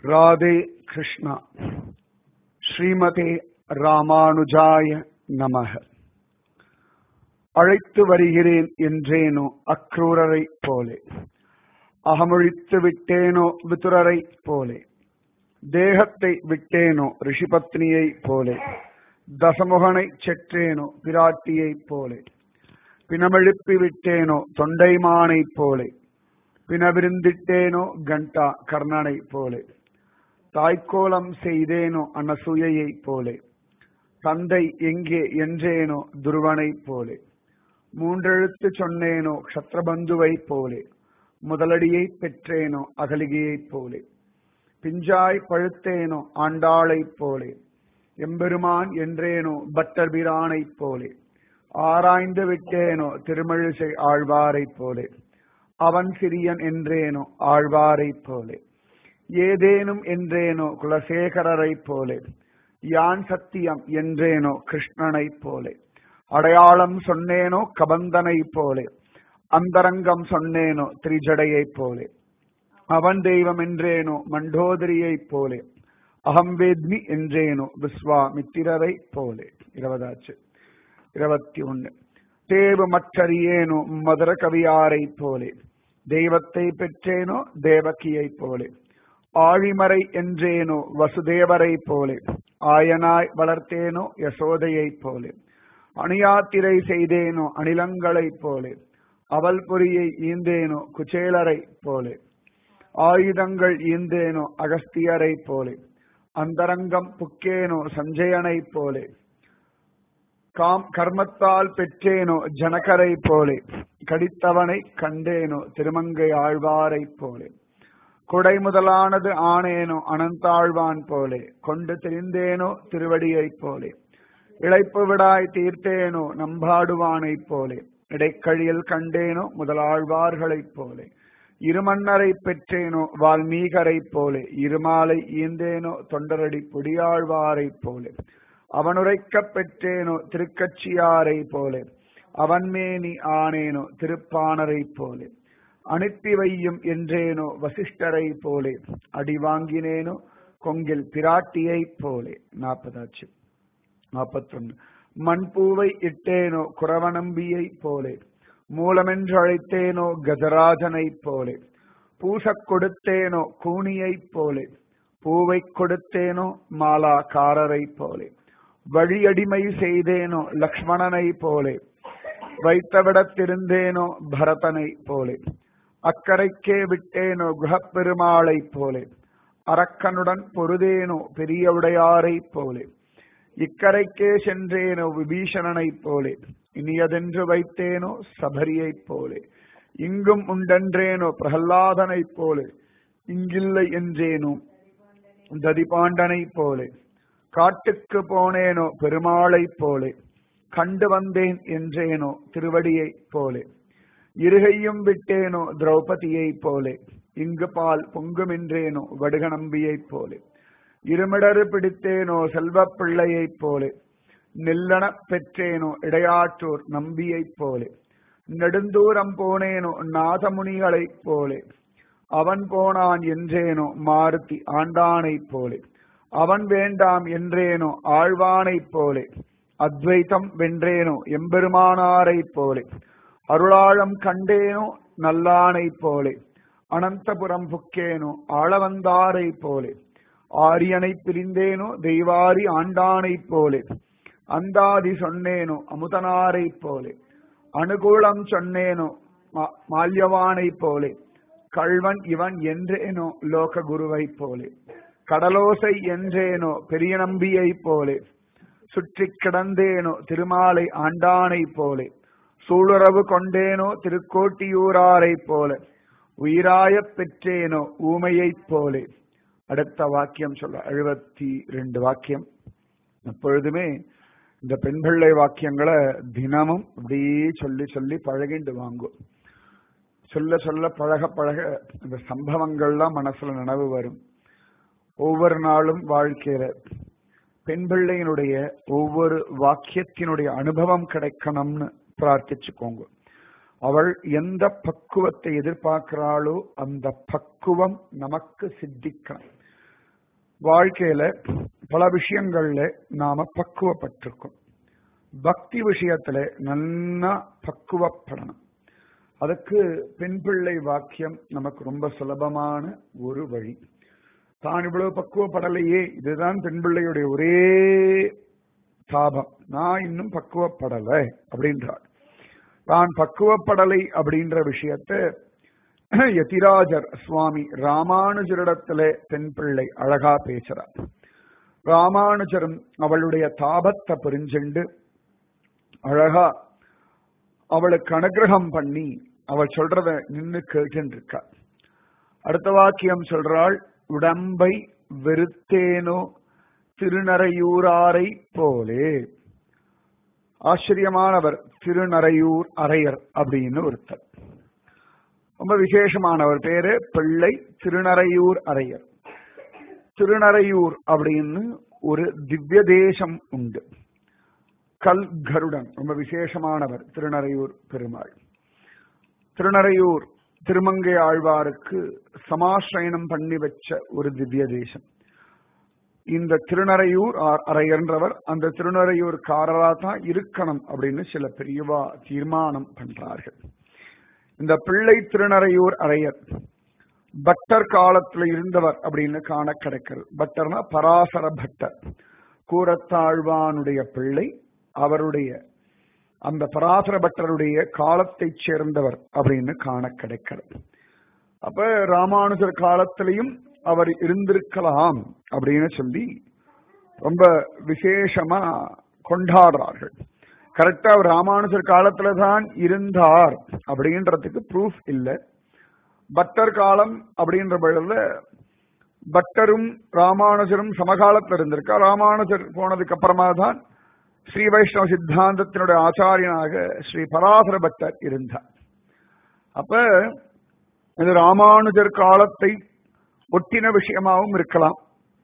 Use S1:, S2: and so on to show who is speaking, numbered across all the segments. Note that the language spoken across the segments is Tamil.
S1: ராதே கிருஷ்ணா ஸ்ரீமதே ராமானுஜாய நமக அழைத்து வருகிறேன் என்றேனோ அக்ரூரரை போலே அகமொழித்து விட்டேனோ விதுரரை போலே தேகத்தை விட்டேனோ ரிஷிபத்னியை போலே தசமுகனை செற்றேனோ பிராட்டியை போலே பிணமெழுப்பி விட்டேனோ தொண்டைமானை போலே பிணவிருந்திட்டேனோ கண்டா கர்ணனை போலே தாய்க்கோலம் செய்தேனோ அனசூயையை போலே தந்தை எங்கே என்றேனோ துருவனை போலே மூன்றெழுத்து சொன்னேனோ க்ஷத்ரபந்துவை போலே முதலடியை பெற்றேனோ அகலிகையைப் போலே பிஞ்சாய் பழுத்தேனோ ஆண்டாளைப் போலே எம்பெருமான் என்றேனோ பட்டர்பிரானைப் போலே ஆராய்ந்து விட்டேனோ திருமழிசை ஆழ்வாரைப் போலே அவன் சிறியன் என்றேனோ ஆழ்வாரைப் போலே ஏதேனும் என்றேனோ குலசேகரரைப் போலே யான் சத்தியம் என்றேனோ கிருஷ்ணனைப் போலே அடையாளம் சொன்னேனோ கபந்தனைப் போலே அந்தரங்கம் சொன்னேனோ திரிஜடையைப் போலே அவன் தெய்வம் என்றேனோ மண்டோதரியைப் போலே அகம் வேத்மி என்றேனோ விஸ்வாமித்திரரை போலே இருபதாச்சு இருபத்தி ஒன்னு தேவு மற்றறியேனோ மதுர கவியாரை போலே தெய்வத்தை பெற்றேனோ தேவகியை போலே ஆழிமறை என்றேனோ வசுதேவரை போலே ஆயனாய் வளர்த்தேனோ யசோதையைப் போலே அணியாத்திரை செய்தேனோ அணிலங்களைப் போலே அவல் பொறியை ஈந்தேனோ குச்சேலரை போலே ஆயுதங்கள் ஈந்தேனோ அகஸ்தியரை போலே அந்தரங்கம் புக்கேனோ சஞ்சயனைப் போலே காம் கர்மத்தால் பெற்றேனோ ஜனகரை போலே கடித்தவனை கண்டேனோ திருமங்கை ஆழ்வாரைப் போலே கொடை முதலானது ஆனேனோ அனந்தாழ்வான் போலே கொண்டு திரிந்தேனோ திருவடியைப் போலே இழைப்பு விடாய் தீர்த்தேனோ நம்பாடுவானைப் போலே இடைக்கழியில் கண்டேனோ முதலாழ்வார்களைப் போலே இருமன்னரை பெற்றேனோ வால்மீகரைப் போலே இருமாலை ஈந்தேனோ தொண்டரடி பொடியாழ்வாரைப் போலே அவனுரைக்கப் பெற்றேனோ திருக்கட்சியாரை போலே அவன்மேனி ஆனேனோ திருப்பாணரை போலே அனுப்பி வையும் என்றேனோ வசிஷ்டரை போலே அடி வாங்கினேனோ கொங்கில் பிராட்டியை போலே நாற்பதாச்சு நாற்பத்தொன்னு மண்பூவை இட்டேனோ குறவநம்பியை போலே மூலமென்று அழைத்தேனோ கஜராஜனைப் போலே பூசக் கொடுத்தேனோ கூனியைப் போலே பூவை கொடுத்தேனோ மாலாக்காரரைப் போலே வழியடிமை செய்தேனோ லக்ஷ்மணனை போலே வைத்தவிடத்திருந்தேனோ பரதனை போலே அக்கரைக்கே விட்டேனோ குஹப்பெருமாளைப் போலே அரக்கனுடன் பொருதேனோ பெரியவுடையாரைப் போலே இக்கரைக்கே சென்றேனோ விபீஷணனைப் போலே இனியதென்று வைத்தேனோ சபரியைப் போலே இங்கும் உண்டென்றேனோ பிரகல்லாதனைப் போலே இங்கில்லை என்றேனோ ததிபாண்டனைப் போலே காட்டுக்கு போனேனோ பெருமாளைப் போலே கண்டு வந்தேன் என்றேனோ திருவடியைப் போலே இருகையும் விட்டேனோ திரௌபதியைப் போலே இங்கு பால் பொங்குமென்றேனோ வடுகநம்பியைப் போலே இருமிடறு பிடித்தேனோ செல்வப் பிள்ளையைப் போலே நெல்லணப் பெற்றேனோ இடையாற்றூர் நம்பியைப் போலே நெடுந்தூரம் போனேனோ நாதமுனிகளைப் போலே அவன் போனான் என்றேனோ மாருதி ஆண்டானைப் போலே அவன் வேண்டாம் என்றேனோ ஆழ்வானைப் போலே அத்வைத்தம் வென்றேனோ எம்பெருமானாரைப் போலே அருளாழம் கண்டேனோ நல்லானைப் போலே அனந்தபுரம் புக்கேனோ ஆளவந்தாரைப் போலே ஆரியனை பிரிந்தேனோ தெய்வாரி ஆண்டானைப் போலே அந்தாதி சொன்னேனோ அமுதனாரைப் போலே அனுகூலம் சொன்னேனோ மால்யவானைப் போலே கள்வன் இவன் என்றேனோ லோக குருவைப் போலே கடலோசை என்றேனோ பெரிய நம்பியைப் போலே சுற்றி கிடந்தேனோ திருமாலை ஆண்டானைப் போலே சூளுறவு கொண்டேனோ திருக்கோட்டியூராரைப் போல உயிராயப் பெற்றேனோ ஊமையைப் போலே அடுத்த வாக்கியம் சொல்ல எழுபத்தி ரெண்டு வாக்கியம் எப்பொழுதுமே இந்த பெண் பிள்ளை வாக்கியங்களை தினமும் அப்படியே சொல்லி சொல்லி பழகிண்டு வாங்கும் சொல்ல சொல்ல பழக பழக இந்த சம்பவங்கள்லாம் மனசுல நினைவு வரும் ஒவ்வொரு நாளும் வாழ்க்கையில பெண் பிள்ளையினுடைய ஒவ்வொரு வாக்கியத்தினுடைய அனுபவம் கிடைக்கணும்னு பிரார்த்திச்சுக்கோங்க அவள் எந்த பக்குவத்தை எதிர்பார்க்கிறாளோ அந்த பக்குவம் நமக்கு சித்திக்கணும் வாழ்க்கையில பல விஷயங்கள்ல நாம பக்குவப்பட்டிருக்கோம் பக்தி விஷயத்துல நல்லா பக்குவப்படணும் அதுக்கு பெண் பிள்ளை வாக்கியம் நமக்கு ரொம்ப சுலபமான ஒரு வழி தான் இவ்வளவு பக்குவப்படலையே இதுதான் பெண் பிள்ளையுடைய ஒரே தாபம் நான் இன்னும் பக்குவப்படலை அப்படின்றார் தான் பக்குவப்படலை அப்படின்ற விஷயத்த யதிராஜர் சுவாமி ராமானுஜரிடத்துல பெண் பிள்ளை அழகா பேசுறார் ராமானுஜரும் அவளுடைய தாபத்தை புரிஞ்சுண்டு அழகா அவளுக்கு அனுகிரகம் பண்ணி அவள் சொல்றத நின்னு கேட்டு இருக்கா அடுத்த வாக்கியம் சொல்றாள் உடம்பை வெறுத்தேனோ திருநறையூராரை போலே ஆச்சரியமானவர் திருநறையூர் அரையர் அப்படின்னு ஒருத்தர் ரொம்ப விசேஷமானவர் பேரு பிள்ளை திருநறையூர் அரையர் திருநறையூர் அப்படின்னு ஒரு திவ்ய தேசம் உண்டு கல் கருடன் ரொம்ப விசேஷமானவர் திருநறையூர் பெருமாள் திருநறையூர் திருமங்கை ஆழ்வாருக்கு சமாசிரயணம் பண்ணி வச்ச ஒரு திவ்ய தேசம் இந்த திருநறையூர் அரையன்றவர் அந்த திருநறையூர்காரரா தான் இருக்கணும் அப்படின்னு சில பெரியவா தீர்மானம் பண்றார்கள் இந்த பிள்ளை திருநறையூர் அரையர் பட்டர் காலத்துல இருந்தவர் அப்படின்னு காண கிடைக்கிறது பட்டர்னா பராசர பட்டர் கூரத்தாழ்வானுடைய பிள்ளை அவருடைய அந்த பராசர பட்டருடைய காலத்தை சேர்ந்தவர் அப்படின்னு காண கிடைக்கிறது அப்ப ராமானுஜர் காலத்திலையும் அவர் இருந்திருக்கலாம் அப்படின்னு சொல்லி ரொம்ப விசேஷமா கொண்டாடுறார்கள் கரெக்டா அவர் ராமானுஜர் காலத்துல தான் இருந்தார் அப்படின்றதுக்கு ப்ரூஃப் இல்லை பட்டர் காலம் அப்படின்ற பொழுதுல பட்டரும் ராமானுஜரும் சமகாலத்தில் இருந்திருக்கா ராமானுஜர் போனதுக்கு அப்புறமா தான் ஸ்ரீ வைஷ்ணவ சித்தாந்தத்தினுடைய ஆச்சாரியனாக ஸ்ரீ பராசர பட்டர் இருந்தார் அப்ப இது ராமானுஜர் காலத்தை ஒட்டின விஷயமாவும் இருக்கலாம்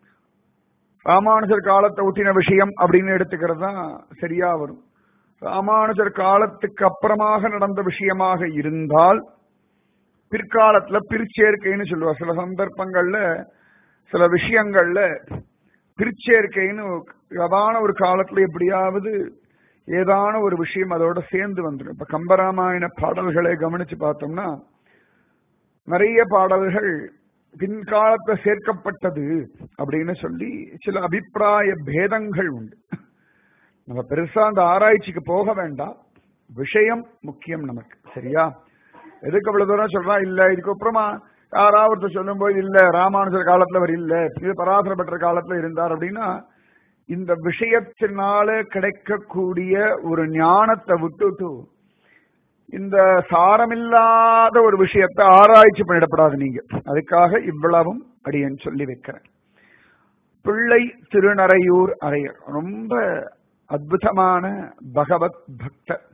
S1: ராமானுஜர் காலத்தை ஒட்டின விஷயம் அப்படின்னு எடுத்துக்கிறது தான் சரியா வரும் ராமானுஜர் காலத்துக்கு அப்புறமாக நடந்த விஷயமாக இருந்தால் பிற்காலத்துல பிரிச்சேர்க்கைன்னு சொல்லுவா சில சந்தர்ப்பங்கள்ல சில விஷயங்கள்ல பிரிச்சேர்க்கைன்னு அதான ஒரு காலத்துல எப்படியாவது ஏதான ஒரு விஷயம் அதோட சேர்ந்து வந்துடும் இப்ப கம்பராமாயண பாடல்களை கவனிச்சு பார்த்தோம்னா நிறைய பாடல்கள் பின்காலத்தை சேர்க்கப்பட்டது அப்படின்னு சொல்லி சில அபிப்பிராய பேதங்கள் உண்டு நம்ம பெருசா அந்த ஆராய்ச்சிக்கு போக வேண்டாம் விஷயம் முக்கியம் நமக்கு சரியா எதுக்கு அவ்வளவு தூரம் சொல்றா இல்ல இதுக்கு அப்புறமா யாராவது சொல்லும் போது இல்ல ராமானுஜர் காலத்துல அவர் இல்ல இது பராசர பெற்ற காலத்துல இருந்தார் அப்படின்னா இந்த விஷயத்தினால கிடைக்கக்கூடிய ஒரு ஞானத்தை விட்டுட்டு இந்த சாரமில்லாத ஒரு விஷயத்தை ஆராய்ச்சி பண்ணிடப்படாது நீங்க அதுக்காக இவ்வளவும் அடியன் சொல்லி வைக்கிறேன் பிள்ளை திருநறையூர் அரையர் ரொம்ப அற்புதமான பகவத் பக்தர்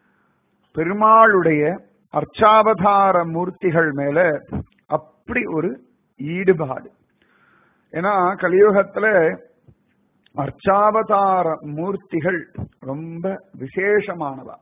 S1: பெருமாளுடைய அர்ச்சாவதார மூர்த்திகள் மேல அப்படி ஒரு ஈடுபாடு ஏன்னா கலியுகத்துல அர்ச்சாவதார மூர்த்திகள் ரொம்ப விசேஷமானதா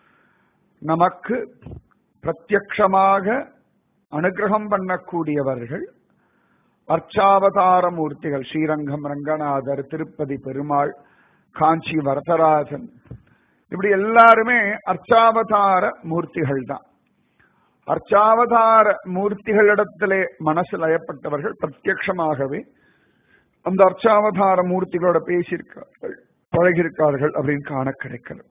S1: நமக்கு பிரத்யக்ஷமாக அனுகிரகம் பண்ணக்கூடியவர்கள் அர்ச்சாவதார மூர்த்திகள் ஸ்ரீரங்கம் ரங்கநாதர் திருப்பதி பெருமாள் காஞ்சி வரதராஜன் இப்படி எல்லாருமே அர்ச்சாவதார மூர்த்திகள் தான் அர்ச்சாவதார மூர்த்திகளிடத்திலே மனசு லயப்பட்டவர்கள் பிரத்யட்சமாகவே அந்த அர்ச்சாவதார மூர்த்திகளோட பேசியிருக்கார்கள் பழகியிருக்கார்கள் அப்படின்னு காண கிடைக்கிறது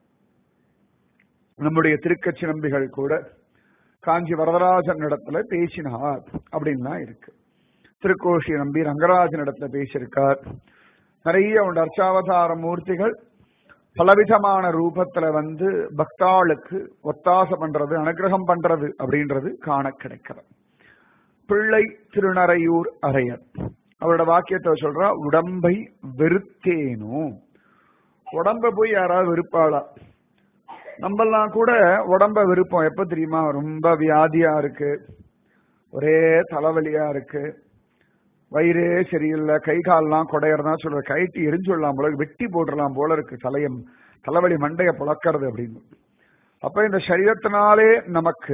S1: நம்முடைய திருக்கச்சி நம்பிகள் கூட காஞ்சி வரதராஜன் இடத்துல பேசினார் அப்படின்லாம் இருக்கு திருக்கோஷி நம்பி ரங்கராஜன் இடத்துல பேசியிருக்கார் நிறைய உண்டு அர்ச்சாவதார மூர்த்திகள் பலவிதமான ரூபத்துல வந்து பக்தாளுக்கு ஒத்தாச பண்றது அனுகிரகம் பண்றது அப்படின்றது காண கிடைக்கிறது பிள்ளை திருநறையூர் அரையர் அவரோட வாக்கியத்தை சொல்றா உடம்பை வெறுத்தேனோ உடம்ப போய் யாராவது வெறுப்பாளா நம்மெல்லாம் கூட உடம்ப விருப்பம் எப்ப தெரியுமா ரொம்ப வியாதியா இருக்கு ஒரே தலைவலியா இருக்கு வயிறே சரியில்லை கை கால்லாம் குடையறதா சொல்ற கைட்டி எரிஞ்சுடலாம் போல வெட்டி போட்டுடலாம் போல இருக்கு தலையம் தலைவலி மண்டைய புழக்கிறது அப்படின்னு அப்ப இந்த சரீரத்தினாலே நமக்கு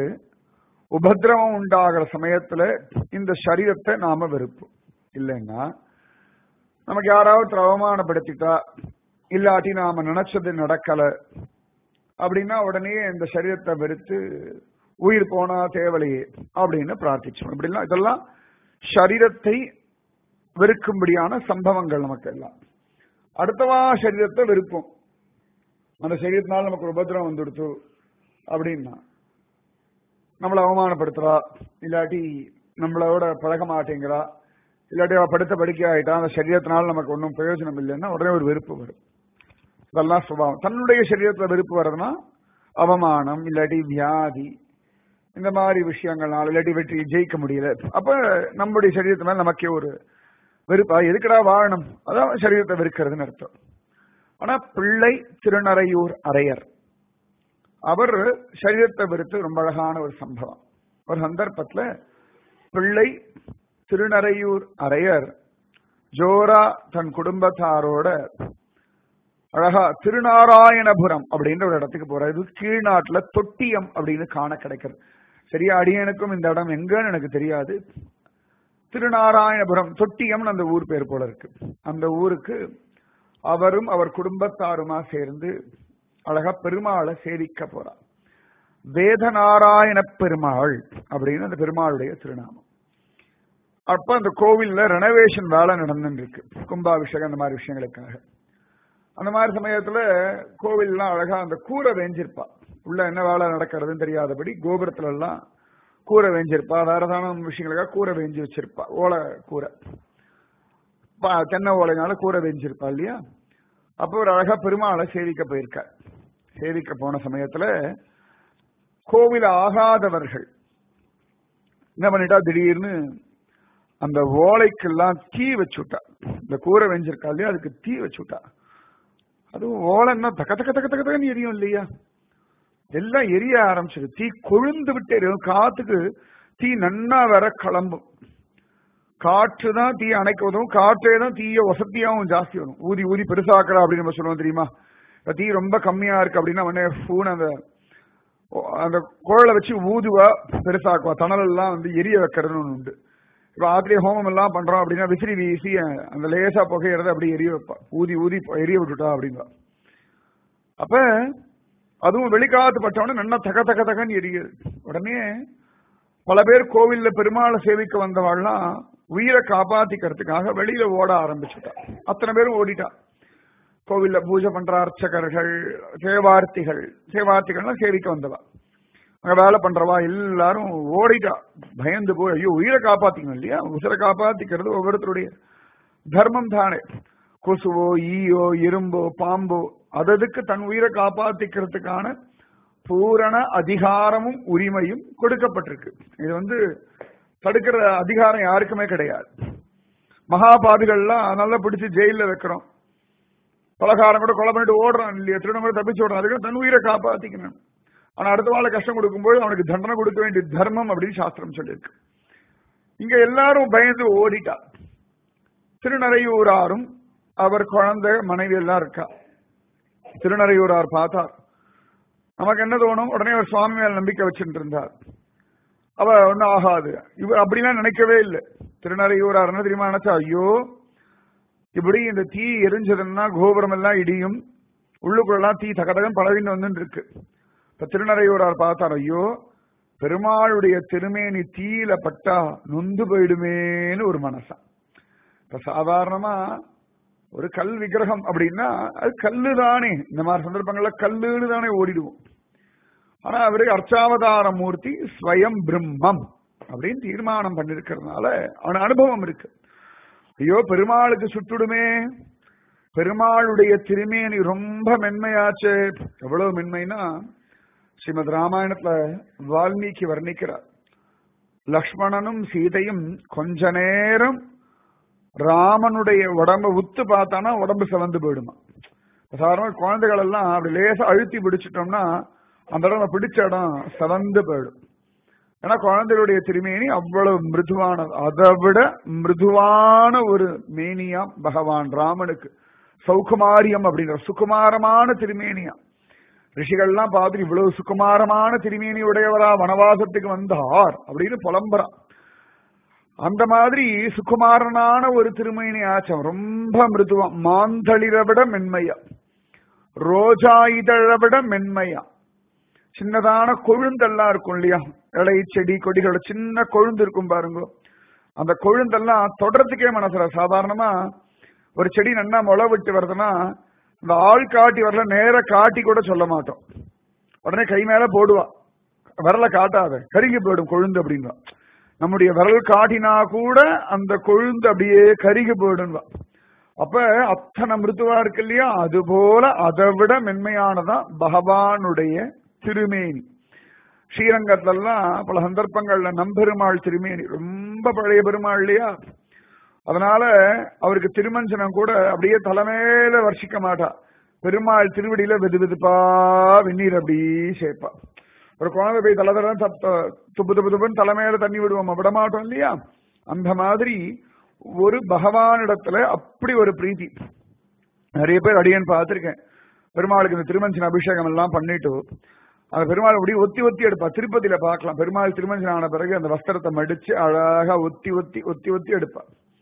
S1: உபதிரவம் உண்டாகிற சமயத்துல இந்த சரீரத்தை நாம வெறுப்போம் இல்லைன்னா நமக்கு யாராவது அவமானப்படுத்திட்டா இல்லாட்டி நாம நினைச்சது நடக்கல அப்படின்னா உடனே இந்த சரீரத்தை வெறுத்து உயிர் போனா தேவலையே அப்படின்னு பிரார்த்திச்சோம் இப்படிலாம் இதெல்லாம் சரீரத்தை வெறுக்கும்படியான சம்பவங்கள் நமக்கு எல்லாம் அடுத்தவா சரீரத்தை வெறுப்போம் அந்த சரீரத்தினால நமக்கு ஒரு உபத்திரம் வந்துடுத்து அப்படின்னா நம்மளை அவமானப்படுத்துறா இல்லாட்டி நம்மளோட பழக மாட்டேங்கிறா இல்லாட்டி அவ படுத்த படுக்கை ஆயிட்டா அந்த சரீரத்தினால நமக்கு ஒன்றும் பிரயோஜனம் இல்லைன்னா உடனே ஒரு வெறுப்பு வரும் இதெல்லாம் சுபாவம் தன்னுடைய சரீரத்துல வெறுப்பு வர்றதுன்னா அவமானம் இல்லாட்டி வியாதி இந்த மாதிரி விஷயங்கள்னால இல்லாட்டி வெற்றி ஜெயிக்க முடியல அப்ப நம்முடைய சரீரத்து மேல நமக்கே ஒரு வெறுப்பா எதுக்குடா வாழணும் அதான் சரீரத்தை வெறுக்கிறதுன்னு அர்த்தம் ஆனா பிள்ளை திருநறையூர் அரையர் அவர் சரீரத்தை வெறுத்து ரொம்ப அழகான ஒரு சம்பவம் ஒரு சந்தர்ப்பத்துல பிள்ளை திருநறையூர் அரையர் ஜோரா தன் குடும்பத்தாரோட அழகா திருநாராயணபுரம் அப்படின்ற ஒரு இடத்துக்கு போறாரு இது கீழ்நாட்டுல தொட்டியம் அப்படின்னு காண கிடைக்கிறது சரியா அடியனுக்கும் இந்த இடம் எங்கன்னு எனக்கு தெரியாது திருநாராயணபுரம் தொட்டியம்னு அந்த ஊர் பேர் போல இருக்கு அந்த ஊருக்கு அவரும் அவர் குடும்பத்தாருமா சேர்ந்து அழகா பெருமாளை சேவிக்க போறார் வேதநாராயண பெருமாள் அப்படின்னு அந்த பெருமாளுடைய திருநாமம் அப்ப அந்த கோவில்ல ரெனோவேஷன் வேலை நடந்துட்டு இருக்கு கும்பாபிஷேகம் அந்த மாதிரி விஷயங்களுக்காக அந்த மாதிரி சமயத்துல கோவில்லாம் அழகா அந்த கூரை வேஞ்சிருப்பா உள்ள என்ன வேலை நடக்கிறதுன்னு தெரியாதபடி கோபுரத்துல எல்லாம் கூரை வேஞ்சிருப்பா வேற ஏதான விஷயங்களுக்காக கூரை வேஞ்சி வச்சிருப்பா ஓலை கூரை தென்னை ஓலைனால கூரை வேஞ்சிருப்பா இல்லையா அப்போ ஒரு அழகா பெருமாளை சேவிக்க போயிருக்கார் சேவிக்க போன சமயத்துல கோவில் ஆகாதவர்கள் என்ன பண்ணிட்டா திடீர்னு அந்த ஓலைக்கெல்லாம் தீ வச்சுட்டா இந்த கூரை வெஞ்சிருக்கா இல்லையா அதுக்கு தீ வச்சுட்டா அதுவும் ஓலைன்னா தக்க தக்க தக்க தக்க தக்கன்னு எரியும் இல்லையா எல்லாம் எரிய ஆரம்பிச்சது தீ கொழுந்து விட்டு எரியும் காத்துக்கு தீ நன்னா வர கிளம்பும் காற்று தான் தீ அணைக்க உதவும் காற்றே தான் தீய வசதியாகவும் ஜாஸ்தி வரும் ஊதி ஊதி பெருசாக்குறா அப்படின்னு நம்ம சொல்லுவோம் தெரியுமா இப்ப தீ ரொம்ப கம்மியா இருக்கு அப்படின்னா உடனே ஃபூன் அந்த அந்த குழலை வச்சு ஊதுவா பெருசாக்குவா தணல் எல்லாம் வந்து எரிய வைக்கிறதுன்னு ஒன்று உண்டு இப்ப ஆத்திரிய ஹோமம் எல்லாம் பண்றோம் அப்படின்னா விசிறி வீசி அந்த லேசா புகையிறத அப்படி எரிய வைப்பா ஊதி ஊதி எரிய விட்டுட்டா அப்படிங்க அப்ப அதுவும் வெளிக்காத்து பட்டவன நல்லா தக தக தகன்னு எரியுது உடனே பல பேர் கோவில்ல பெருமாளை சேவிக்க வந்தவாள்லாம் உயிரை காப்பாத்திக்கிறதுக்காக வெளியில ஓட ஆரம்பிச்சுட்டா அத்தனை பேரும் ஓடிட்டா கோவில்ல பூஜை பண்ற அர்ச்சகர்கள் சேவார்த்திகள் சேவார்த்திகள்லாம் சேவிக்க வந்தவா அங்க வேலை பண்றவா எல்லாரும் ஓடிட்டா பயந்து போய் ஐயோ உயிரை காப்பாத்திக்கணும் இல்லையா உயிரை காப்பாத்திக்கிறது ஒவ்வொருத்தருடைய தர்மம் தானே கொசுவோ ஈயோ இரும்போ பாம்போ அததுக்கு தன் உயிரை காப்பாத்திக்கிறதுக்கான பூரண அதிகாரமும் உரிமையும் கொடுக்கப்பட்டிருக்கு இது வந்து தடுக்கிற அதிகாரம் யாருக்குமே கிடையாது மகாபாதிகள்லாம் நல்லா பிடிச்சு ஜெயில வைக்கிறோம் பலகாரம் கூட கொலை பண்ணிட்டு ஓடுறான் இல்லையா திருடம் கூட தப்பிச்சு ஓடுறான் அதுக்கு தன் உயிரை காப்பாத்திக்கணும் ஆனா அடுத்த வாழ கஷ்டம் கொடுக்கும்போது அவனுக்கு தண்டனை கொடுக்க வேண்டிய தர்மம் அப்படின்னு சாஸ்திரம் சொல்லியிருக்கு இங்க எல்லாரும் பயந்து ஓடிட்டா திருநறையூராரும் அவர் குழந்தை மனைவி எல்லாம் இருக்கா திருநறையூரார் பார்த்தார் நமக்கு என்ன தோணும் உடனே ஒரு சுவாமி மேல் நம்பிக்கை வச்சுட்டு இருந்தார் அவ ஒன்னும் ஆகாது இவர் அப்படிலாம் நினைக்கவே இல்லை திருநறையூரார் என்ன தெரியுமா நினைச்சா ஐயோ இப்படி இந்த தீ எரிஞ்சதுன்னா கோபுரம் எல்லாம் இடியும் உள்ளுக்குள்ளெல்லாம் தீ தகதகம் பழகின்னு வந்து இருக்கு இப்ப திருநறையூரார் பார்த்தார் ஐயோ பெருமாளுடைய திருமேனி தீயில பட்டா நொந்து போயிடுமேன்னு ஒரு மனசா இப்ப சாதாரணமா ஒரு கல் விக்கிரகம் அப்படின்னா அது கல்லு தானே இந்த மாதிரி சந்தர்ப்பங்கள்ல கல்லுன்னு தானே ஓடிடுவோம் ஆனா அவரு அர்ச்சாவதார மூர்த்தி ஸ்வயம் பிரம்மம் அப்படின்னு தீர்மானம் பண்ணிருக்கிறதுனால அவன அனுபவம் இருக்கு ஐயோ பெருமாளுக்கு சுட்டுடுமே பெருமாளுடைய திருமேனி ரொம்ப மென்மையாச்சு எவ்வளவு மென்மைனா ஸ்ரீமத் ராமாயணத்துல வால்மீகி வர்ணிக்கிறார் லக்ஷ்மணனும் சீதையும் கொஞ்ச நேரம் ராமனுடைய உடம்ப உத்து பார்த்தானா உடம்பு சிவந்து போயிடுமா சாதாரண குழந்தைகள் எல்லாம் அப்படி லேசா அழுத்தி பிடிச்சிட்டோம்னா அந்த இடம் பிடிச்ச இடம் சிவந்து போயிடும் ஏன்னா குழந்தைகளுடைய திருமேனி அவ்வளவு மிருதுவானது அதை விட மிருதுவான ஒரு மேனியா பகவான் ராமனுக்கு சௌகுமாரியம் அப்படின்ற சுகுமாரமான திருமேனியா ரிஷிகள்லாம் பார்த்துட்டு இவ்வளவு சுகுமாரமான திருமேனி உடையவரா வனவாசத்துக்கு வந்தார் அப்படின்னு புலம்புறான் அந்த மாதிரி சுகுமாரனான ஒரு திருமேனி ஆச்சம் ரொம்ப மிருதுவம் மாந்தளிரை விட மென்மையா ரோஜா இதழை விட மென்மையா சின்னதான கொழுந்தெல்லாம் இருக்கும் இல்லையா இலை செடி கொடிகளோட சின்ன கொழுந்து இருக்கும் பாருங்க அந்த கொழுந்தெல்லாம் தொடர்றதுக்கே மனசுல சாதாரணமா ஒரு செடி நன்னா முளை விட்டு வருதுன்னா இந்த ஆள் காட்டி வரல நேர காட்டி கூட சொல்ல மாட்டோம் உடனே கை மேல போடுவா விரலை காட்டாத கருகி போயிடும் கொழுந்து அப்படின்பா நம்முடைய விரல் காட்டினா கூட அந்த கொழுந்து அப்படியே கருகி போயிடும்பா அப்ப அத்தனை மிருதுவா இருக்கு இல்லையா அது போல அதை விட மென்மையானதான் பகவானுடைய திருமேனி ஸ்ரீரங்கத்துல எல்லாம் பல சந்தர்ப்பங்கள்ல நம்பெருமாள் திருமேனி ரொம்ப பழைய பெருமாள் இல்லையா அதனால அவருக்கு திருமஞ்சனம் கூட அப்படியே தலைமையில வர்ஷிக்க மாட்டா பெருமாள் திருவடியில வெது வெதுப்பா வெந்நீர் அப்படி சேர்ப்பா ஒரு குழந்தை போய் தலை தலை துப்பு துப்பு துப்புன்னு தலைமையில தண்ணி விடுவோம் விட மாட்டோம் இல்லையா அந்த மாதிரி ஒரு பகவானிடத்துல அப்படி ஒரு பிரீத்தி நிறைய பேர் அடியன் பார்த்திருக்கேன் பெருமாளுக்கு இந்த திருமஞ்சன அபிஷேகம் எல்லாம் பண்ணிட்டு அந்த பெருமாள் அப்படி ஒத்தி ஒத்தி எடுப்பா திருப்பதியில பார்க்கலாம் பெருமாள் திருமஞ்சனம் ஆன பிறகு அந்த வஸ்திரத்தை மடிச்சு அழகா ஒத்தி ஒத்தி ஒத்தி ஒத்தி எடுப்பா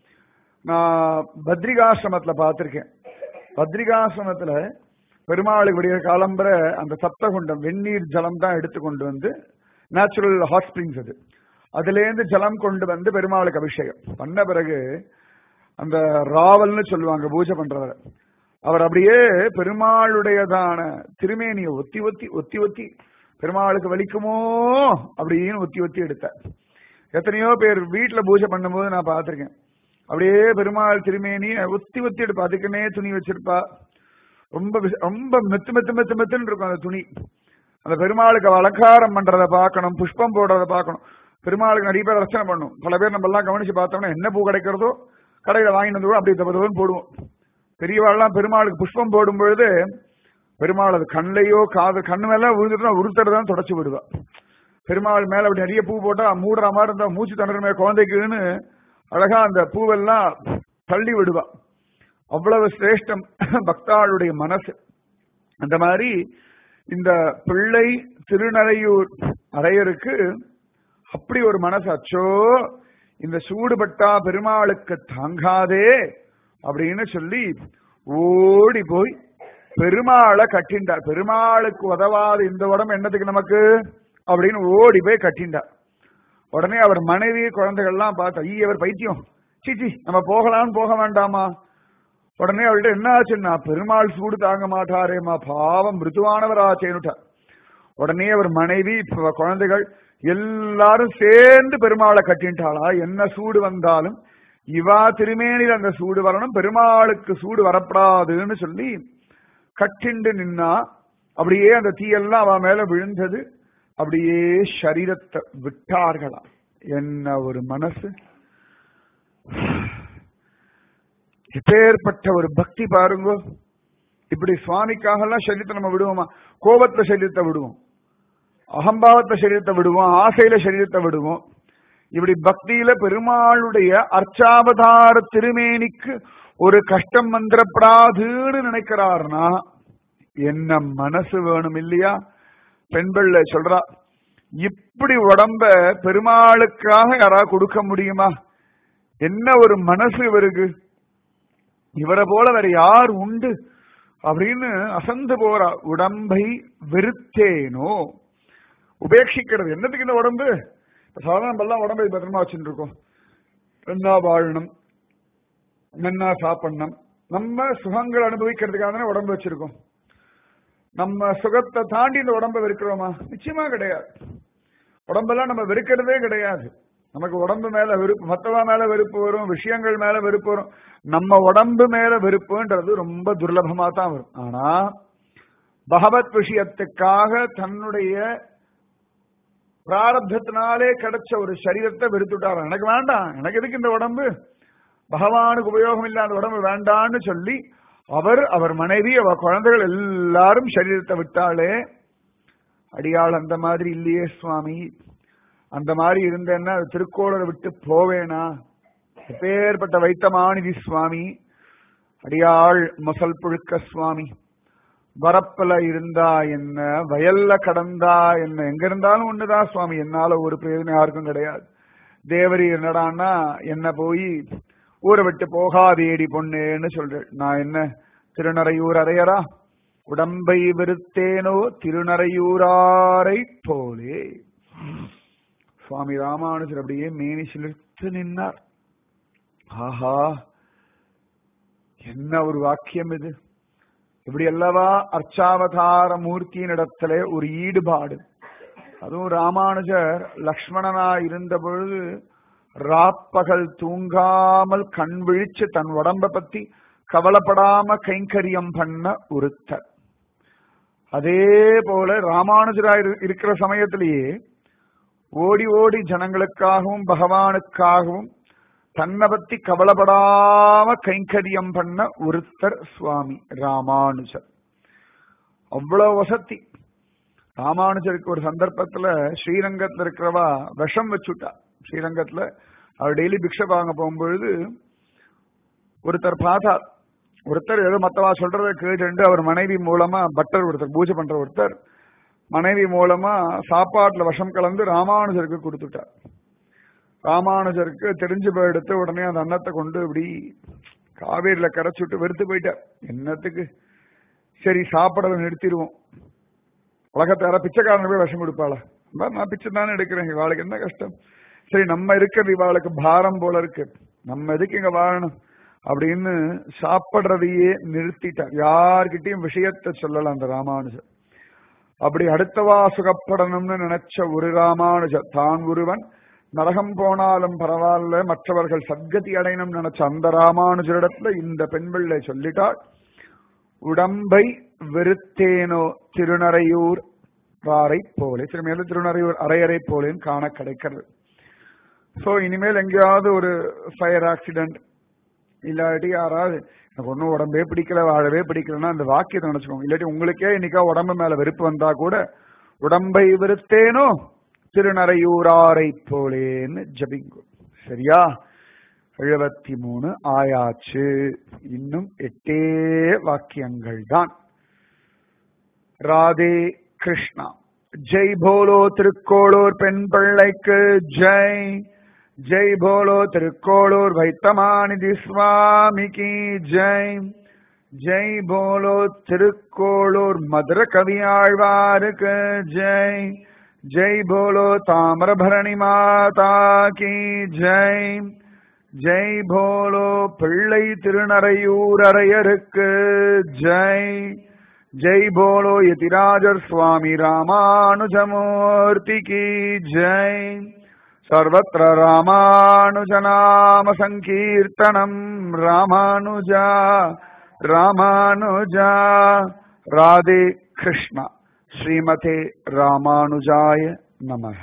S1: நான் பத்ரிகாசிரமத்துல பார்த்திருக்கேன் பத்ரிகாசிரமத்துல பெருமாளுக்கு விடிய காலம்பர அந்த சப்தகுண்டம் வெந்நீர் ஜலம் தான் எடுத்து கொண்டு வந்து நேச்சுரல் ஹாட் ஸ்பிரிங்ஸ் அது அதுல இருந்து ஜலம் கொண்டு வந்து பெருமாளுக்கு அபிஷேகம் பண்ண பிறகு அந்த ராவல்னு சொல்லுவாங்க பூஜை பண்றவர் அவர் அப்படியே பெருமாளுடையதான திருமேனியை ஒத்தி ஒத்தி ஒத்தி ஒத்தி பெருமாளுக்கு வலிக்குமோ அப்படின்னு ஒத்தி ஒத்தி எடுத்தார் எத்தனையோ பேர் வீட்டுல பூஜை பண்ணும்போது நான் பார்த்திருக்கேன் அப்படியே பெருமாள் திருமேனியை ஒத்தி ஒத்தி எடுப்பா அதுக்குன்னே துணி வச்சிருப்பா ரொம்ப ரொம்ப மெத்து மெத்து மெத்து மெத்துன்னு இருக்கும் அந்த துணி அந்த பெருமாளுக்கு அலங்காரம் பண்றதை பார்க்கணும் புஷ்பம் போடுறதை பார்க்கணும் பெருமாளுக்கு நிறைய பேர் ரச்சனை பண்ணும் பல பேர் நம்ம எல்லாம் கவனிச்சு பார்த்தோம்னா என்ன பூ கிடைக்கிறதோ கடையில வாங்கிட்டு வந்து அப்படியே தப்பதுன்னு போடுவோம் பெரியவாள்லாம் பெருமாளுக்கு புஷ்பம் போடும் பொழுது பெருமாள் அது கண்ணையோ காது கண்ணு மேல விழுந்துட்டுனா உருத்தர் தான் தொடச்சு விடுவா பெருமாள் மேல அப்படி நிறைய பூ போட்டா மூடுற மாதிரி இருந்தா மூச்சு தண்டுற குழந்தைக்குன்னு அழகா அந்த பூவெல்லாம் தள்ளி விடுவா அவ்வளவு சிரேஷ்டம் பக்தாளுடைய மனசு அந்த மாதிரி இந்த பிள்ளை திருநறையூர் அரையருக்கு அப்படி ஒரு மனசு அச்சோ இந்த சூடுபட்டா பெருமாளுக்கு தாங்காதே அப்படின்னு சொல்லி ஓடி போய் பெருமாளை கட்டிண்டார் பெருமாளுக்கு உதவாத இந்த உடம்பு என்னத்துக்கு நமக்கு அப்படின்னு ஓடி போய் கட்டிண்டார் உடனே அவர் மனைவி குழந்தைகள்லாம் பார்த்து ஐய அவர் பைத்தியம் சீச்சி நம்ம போகலாம்னு போக வேண்டாமா உடனே அவள்கிட்ட என்ன ஆச்சுன்னா பெருமாள் சூடு தாங்க மாட்டாரேமா பாவம் மிருதுவானவராச்சேன்னுட்டார் உடனே அவர் மனைவி குழந்தைகள் எல்லாரும் சேர்ந்து பெருமாளை கட்டின்ட்டாளா என்ன சூடு வந்தாலும் இவா திருமேனியில் அந்த சூடு வரணும் பெருமாளுக்கு சூடு வரப்படாதுன்னு சொல்லி கட்டிண்டு நின்னா அப்படியே அந்த தீயெல்லாம் அவ மேல விழுந்தது அப்படியே சரீரத்தை விட்டார்களா என்ன ஒரு மனசு எப்பேற்பட்ட ஒரு பக்தி பாருங்க இப்படி சுவாமிக்காக எல்லாம் சரீரத்தை நம்ம விடுவோமா கோபத்துல சரீரத்தை விடுவோம் அகம்பாவத்தை சரீரத்தை விடுவோம் ஆசையில சரீரத்தை விடுவோம் இப்படி பக்தியில பெருமாளுடைய அர்ச்சாவதார திருமேனிக்கு ஒரு கஷ்டம் வந்துடப்படாதுன்னு நினைக்கிறாருன்னா என்ன மனசு வேணும் இல்லையா பெண்கள்ல சொல்றா இப்படி உடம்ப பெருமாளுக்காக யாராவது கொடுக்க முடியுமா என்ன ஒரு மனசு இவருக்கு இவரை போல வேற யார் உண்டு அப்படின்னு அசந்து போறா உடம்பை வெறுத்தேனோ உபேட்சிக்கிறது என்னத்துக்கு இந்த உடம்பு சாதாரண நம்ம எல்லாம் உடம்பை பத்திரமா வச்சுட்டு இருக்கோம் நல்லா வாழணும் நல்லா சாப்பிடணும் நம்ம சுகங்கள் அனுபவிக்கிறதுக்காக தானே உடம்பு வச்சிருக்கோம் நம்ம சுகத்தை தாண்டி இந்த உடம்பை வெறுக்கிறோமா நிச்சயமா கிடையாது உடம்பெல்லாம் நம்ம வெறுக்கிறதே கிடையாது நமக்கு உடம்பு மேல வெறுப்பு மத்தவா மேல வெறுப்பு வரும் விஷயங்கள் மேல வெறுப்பு வரும் நம்ம உடம்பு மேல வெறுப்புன்றது ரொம்ப துர்லபமா தான் வரும் ஆனா பகவத் விஷயத்துக்காக தன்னுடைய பிராரப்தத்தினாலே கிடைச்ச ஒரு சரீரத்தை வெறுத்துட்டாரு எனக்கு வேண்டாம் எனக்கு எதுக்கு இந்த உடம்பு பகவானுக்கு உபயோகம் இல்லாத உடம்பு வேண்டான்னு சொல்லி அவர் அவர் மனைவி அவர் குழந்தைகள் எல்லாரும் சரீரத்தை விட்டாலே அடியாள் அந்த மாதிரி இல்லையே சுவாமி அந்த மாதிரி இருந்தேன்னா திருக்கோளரை விட்டு போவேனா எப்பேற்பட்ட வைத்தமானிதி சுவாமி அடியாள் மசல் புழுக்க சுவாமி வரப்புல இருந்தா என்ன வயல்ல கடந்தா என்ன எங்க இருந்தாலும் ஒண்ணுதான் சுவாமி என்னால ஒரு பிரயோஜனம் யாருக்கும் கிடையாது தேவரி என்னடான்னா என்ன போய் ஊரை விட்டு போகாதேடி பொண்ணுன்னு சொல்றேன் நான் என்ன திருநறையூர் அறையரா உடம்பை வெறுத்தேனோ திருநறையூராரை போலே சுவாமி ராமானுஜர் அப்படியே மேனி சிலிர்த்து நின்னார் ஆஹா என்ன ஒரு வாக்கியம் இது இப்படி அல்லவா அர்ச்சாவதார மூர்த்தியின் இடத்துல ஒரு ஈடுபாடு அதுவும் ராமானுஜர் லக்ஷ்மணனா இருந்த பொழுது ராப்பகல் தூங்காமல் கண் விழிச்சு தன் உடம்ப பத்தி கவலைப்படாம கைங்கரியம் பண்ண ஒருத்தர் அதே போல ராமானுஜரா இருக்கிற சமயத்திலேயே ஓடி ஓடி ஜனங்களுக்காகவும் பகவானுக்காகவும் தன்னை பத்தி கவலைப்படாம கைங்கரியம் பண்ண ஒருத்தர் சுவாமி ராமானுஜர் அவ்வளவு வசதி ராமானுஜருக்கு ஒரு சந்தர்ப்பத்துல ஸ்ரீரங்கத்துல இருக்கிறவா விஷம் வச்சுட்டா ஸ்ரீரங்கத்துல அவர் டெய்லி பிக்ஷை வாங்க போகும்பொழுது ஒருத்தர் பார்த்தார் ஒருத்தர் ஏதோ மத்தவா சொல்றத கேட்டு அவர் மனைவி மூலமா பட்டர் ஒருத்தர் பூஜை பண்ற ஒருத்தர் மனைவி மூலமா சாப்பாட்டுல விஷம் கலந்து ராமானுஜருக்கு கொடுத்துட்டார் ராமானுஜருக்கு தெரிஞ்சு போயிடுத்து உடனே அந்த அன்னத்தை கொண்டு இப்படி காவேரியில கரைச்சுட்டு வெறுத்து போயிட்டார் என்னத்துக்கு சரி சாப்பிடறத நிறுத்திடுவோம் உலகத்தை யாரா பிச்சைக்காரன் போய் விஷம் கொடுப்பாளா நான் பிச்சை தானே எடுக்கிறேன் இவாளுக்கு என்ன கஷ்டம் சரி நம்ம இருக்கிறது இவாளுக்கு பாரம் போல இருக்கு நம்ம எதுக்கு இங்க வாழணும் அப்படின்னு சாப்பிடுறதையே நிறுத்திட்டார் யார்கிட்டயும் விஷயத்த சொல்லலாம் அந்த ராமானுஜர் அப்படி அடுத்தவா சுகப்படணும்னு நினைச்ச ஒரு ராமானுஜர் தான் ஒருவன் நரகம் போனாலும் பரவாயில்ல மற்றவர்கள் சத்கதி அடையணும் நினைச்ச அந்த ராமானுஜரிடத்துல இந்த பெண் பிள்ளை சொல்லிட்டாள் உடம்பை வெறுத்தேனோ திருநறையூர் ராரை போலே திருமையில திருநறையூர் அரையறை போலேன்னு காண கிடைக்கிறது சோ இனிமேல் எங்கேயாவது ஒரு ஃபயர் ஆக்சிடென்ட் இல்லாட்டி யாராவது எனக்கு ஒன்றும் உடம்பே பிடிக்கல வாழவே பிடிக்கலன்னா அந்த வாக்கியத்தை நினைச்சுக்கோங்க இல்லாட்டி உங்களுக்கே இன்னைக்கா உடம்பு மேல வெறுப்பு வந்தா கூட உடம்பை வெறுத்தேனோ திருநறையூராரை போலேன்னு ஜபிங்கோ சரியா எழுபத்தி மூணு ஆயாச்சு இன்னும் எட்டே வாக்கியங்கள் தான் ராதே கிருஷ்ணா ஜெய் போலோ திருக்கோளூர் பெண் பிள்ளைக்கு ஜெய் ஜெய் போலோ திருக்கோளூர் வைத்தமாநிதி சுவாமிக்கு ஜெய் ஜெய் போலோ திருக்கோளூர் மதுர கவியாழ்வாருக்கு ஜெய் ஜெய் போலோ தாமிரபரணி மாதா கி ஜெய் ஜெய் போலோ பிள்ளை திருநறையூர் அரையருக்கு ஜெய் ஜெய் போலோ யதிராஜர் சுவாமி ராமானுஜமூர்த்தி கி ஜெய் सर्वत्र रामानुजनाम सङ्कीर्तनम् रामानुजा रामानुजा राधे कृष्ण श्रीमते रामानुजाय नमः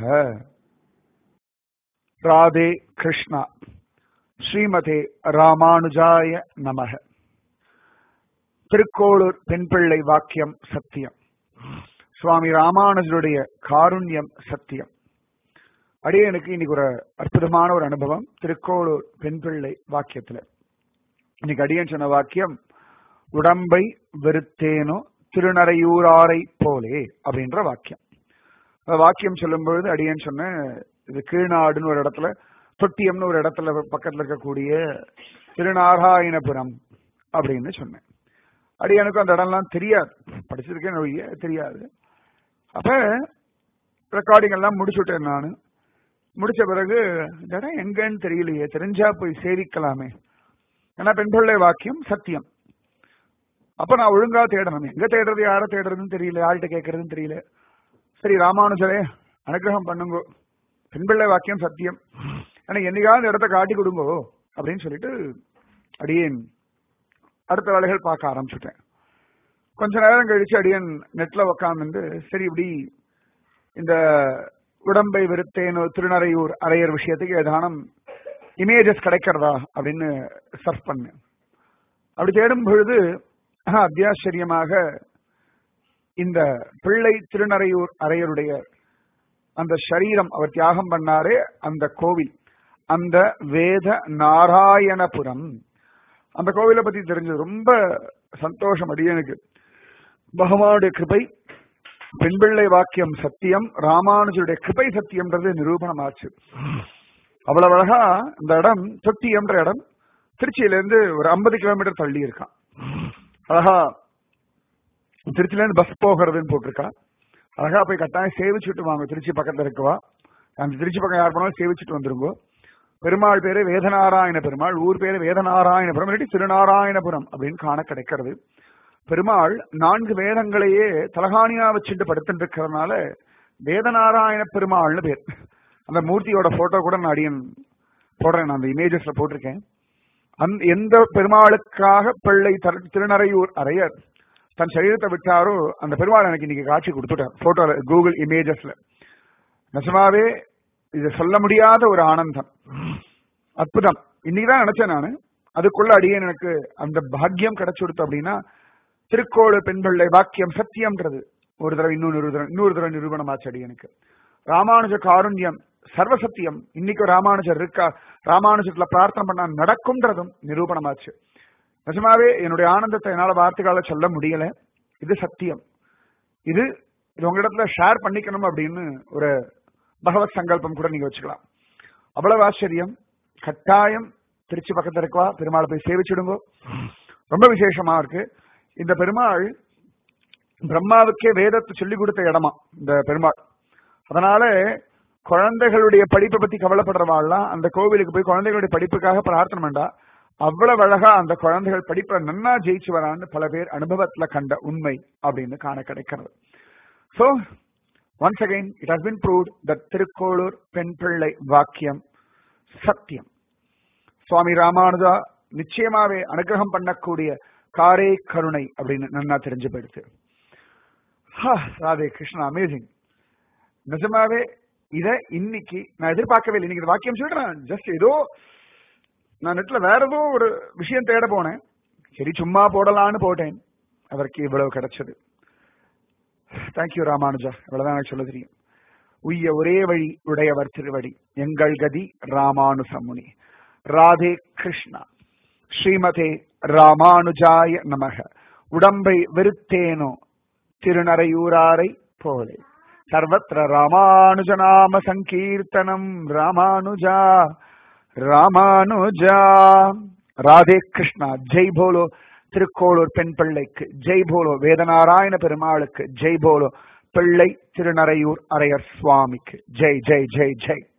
S1: राधे कृष्ण ஸ்ரீமதே ராமானுஜாய நமக திருக்கோளூர் பெண்பிள்ளை வாக்கியம் சத்தியம் சுவாமி ராமானுஜருடைய காருண்யம் சத்தியம் அடியனுக்கு இன்னைக்கு ஒரு அற்புதமான ஒரு அனுபவம் திருக்கோளூர் பெண்பிள்ளை வாக்கியத்துல இன்னைக்கு அடியன் சொன்ன வாக்கியம் உடம்பை வெறுத்தேனோ திருநறையூராரை போலே அப்படின்ற வாக்கியம் அந்த வாக்கியம் சொல்லும் பொழுது அடியன் சொன்ன இது கீழ்நாடுன்னு ஒரு இடத்துல தொட்டியம்னு ஒரு இடத்துல பக்கத்துல இருக்கக்கூடிய திருநாராயணபுரம் அப்படின்னு சொன்னேன் அடியனுக்கும் அந்த இடம்லாம் தெரியாது படிச்சிருக்கேன் ஒழிய தெரியாது அப்ப ரெக்கார்டிங் எல்லாம் முடிச்சுட்டேன் நான் முடிச்ச பிறகு இந்த இடம் எங்கன்னு தெரியலையே தெரிஞ்சா போய் சேவிக்கலாமே ஏன்னா பெண் பிள்ளை வாக்கியம் சத்தியம் அப்ப நான் ஒழுங்கா தேடணும் எங்க தேடுறது யார தேடுறதுன்னு தெரியல யார்கிட்ட கேட்கறதுன்னு தெரியல சரி ராமானுஜரே அனுகிரகம் பண்ணுங்க பெண் பிள்ளை வாக்கியம் சத்தியம் எனக்கு என்னைக்காவது இடத்த காட்டி கொடுங்கோ அப்படின்னு சொல்லிட்டு அடியேன் அடுத்த வேலைகள் பார்க்க ஆரம்பிச்சுட்டேன் கொஞ்ச நேரம் கழிச்சு அடியன் நெட்ல உக்காந்து சரி இப்படி இந்த உடம்பை வெறுத்தேனோ திருநறையூர் அரையர் விஷயத்துக்கு ஏதானும் இமேஜஸ் கிடைக்கிறதா அப்படின்னு சர்ச் பண்ணேன் அப்படி தேடும் பொழுது அத்தியாச்சரியமாக இந்த பிள்ளை திருநறையூர் அரையருடைய அந்த சரீரம் அவர் தியாகம் பண்ணாரே அந்த கோவில் அந்த வேத நாராயணபுரம் அந்த கோவிலை பத்தி தெரிஞ்சது ரொம்ப சந்தோஷம் அடியனுக்கு பகவானுடைய கிருபை பெண்பிள்ளை வாக்கியம் சத்தியம் ராமானுஜருடைய கிருபை சத்தியம்ன்றது நிரூபணமாச்சு அவ்வளவு அழகா இந்த இடம் தொட்டியம்ன்ற இடம் திருச்சியில இருந்து ஒரு ஐம்பது கிலோமீட்டர் தள்ளி இருக்கான் அழகா திருச்சியில இருந்து பஸ் போகிறதுன்னு போட்டிருக்கா அழகா போய் கட்டாயம் சேவிச்சுட்டு வாங்க திருச்சி பக்கத்துல இருக்கவா அந்த திருச்சி பக்கம் யார் போனாலும் சேவிச்சுட்டு வந்துருங்கோ பெருமாள் பேரு வேதநாராயண பெருமாள் ஊர் பேரு வேதநாராயணபுரம் இல்லாட்டி திருநாராயணபுரம் அப்படின்னு காண கிடைக்கிறது பெருமாள் நான்கு வேதங்களையே தலகாணியா வச்சுட்டு படுத்துட்டு இருக்கிறதுனால வேதநாராயண பெருமாள்னு பேர் அந்த மூர்த்தியோட போட்டோ கூட நான் அடியன் போடுறேன் நான் அந்த இமேஜஸ்ல போட்டிருக்கேன் அந்த எந்த பெருமாளுக்காக பிள்ளை தர- திருநறையூர் அரையர் தன் சரீரத்தை விட்டாரோ அந்த பெருமாள் எனக்கு இன்னைக்கு காட்சி கொடுத்துட்டார் போட்டோல கூகுள் இமேஜஸ்ல நிஜமாவே இது சொல்ல முடியாத ஒரு ஆனந்தம் அற்புதம் இன்னைக்குதான் நினைச்சேன் நானு அதுக்குள்ள அடியே எனக்கு அந்த பாக்கியம் கிடைச்சுடுத்து அப்படின்னா திருக்கோளு பெண்பிள்ளை வாக்கியம் சத்தியம்ன்றது ஒரு தடவை இன்னொரு தடவை இன்னொரு தடவை நிரூபணமாச்சு அடியனுக்கு ராமானுஜ காருண்யம் சர்வசத்தியம் இன்னைக்கு ராமானுஜர் இருக்கா ராமானுஜத்துல பிரார்த்தனை பண்ணா நடக்கும்ன்றதும் நிரூபணமாச்சு நிஜமாவே என்னுடைய ஆனந்தத்தை என்னால வார்த்தைகளால சொல்ல முடியல இது சத்தியம் இது இது உங்களிடத்துல ஷேர் பண்ணிக்கணும் அப்படின்னு ஒரு பகவத் சங்கல்பம் கூட நீங்க வச்சுக்கலாம் அவ்வளவு ஆச்சரியம் கட்டாயம் திருச்சி பக்கத்துல இருக்கவா பெருமாளை போய் சேவிச்சிடுங்கோ ரொம்ப விசேஷமா இருக்கு இந்த பெருமாள் பிரம்மாவுக்கே வேதத்தை சொல்லி கொடுத்த இடமா இந்த பெருமாள் அதனால குழந்தைகளுடைய படிப்பை பத்தி கவலைப்படுறவாள்லாம் அந்த கோவிலுக்கு போய் குழந்தைகளுடைய படிப்புக்காக பிரார்த்தனை பண்ணா அவ்வளவு அழகா அந்த குழந்தைகள் படிப்பை நன்னா ஜெயிச்சு வரான்னு பல பேர் அனுபவத்துல கண்ட உண்மை அப்படின்னு காண கிடைக்கிறது so once again it has been proved that Thirukkolur பெண் பிள்ளை வாக்கியம் சத்தியம் சுவாமி ராமானுஜா நிச்சயமாவே அனுகிரகம் பண்ணக்கூடிய காரே கருணை அப்படின்னு நன்னா தெரிஞ்சு போயிடுச்சு ஹா, ராதே கிருஷ்ணா அமேசிங் நிஜமாவே இத இன்னைக்கு நான் எதிர்பார்க்கவே இல்லை இன்னைக்கு இந்த வாக்கியம் சொல்றேன் ஜஸ்ட் ஏதோ நான் நெட்ல வேற ஏதோ ஒரு விஷயம் தேட போனேன் சரி சும்மா போடலான்னு போட்டேன் அதற்கு இவ்வளவு கிடைச்சது தேங்க்யூ ராமானுஜா இவ்வளவுதான் எனக்கு சொல்ல தெரியும் உய்ய ஒரே வழி உடையவர் திருவடி எங்கள் கதி ராமானுசமுனி ராதே கிருஷ்ணா ஸ்ரீமதே ராமானுஜாய நமக உடம்பை வெறுத்தேனோ திருநறையூராரை போலே சர்வத்திர ராமானுஜநாம சங்கீர்த்தனம் ராமானுஜா ராமானுஜா ராதே கிருஷ்ணா ஜெய் போலோ திருக்கோளூர் பெண் பிள்ளைக்கு ஜெய் போலோ வேதநாராயண பெருமாளுக்கு ஜெய் போலோ பிள்ளை திருநறையூர் அரையர் சுவாமிக்கு ஜெய் ஜெய் ஜெய் ஜெய்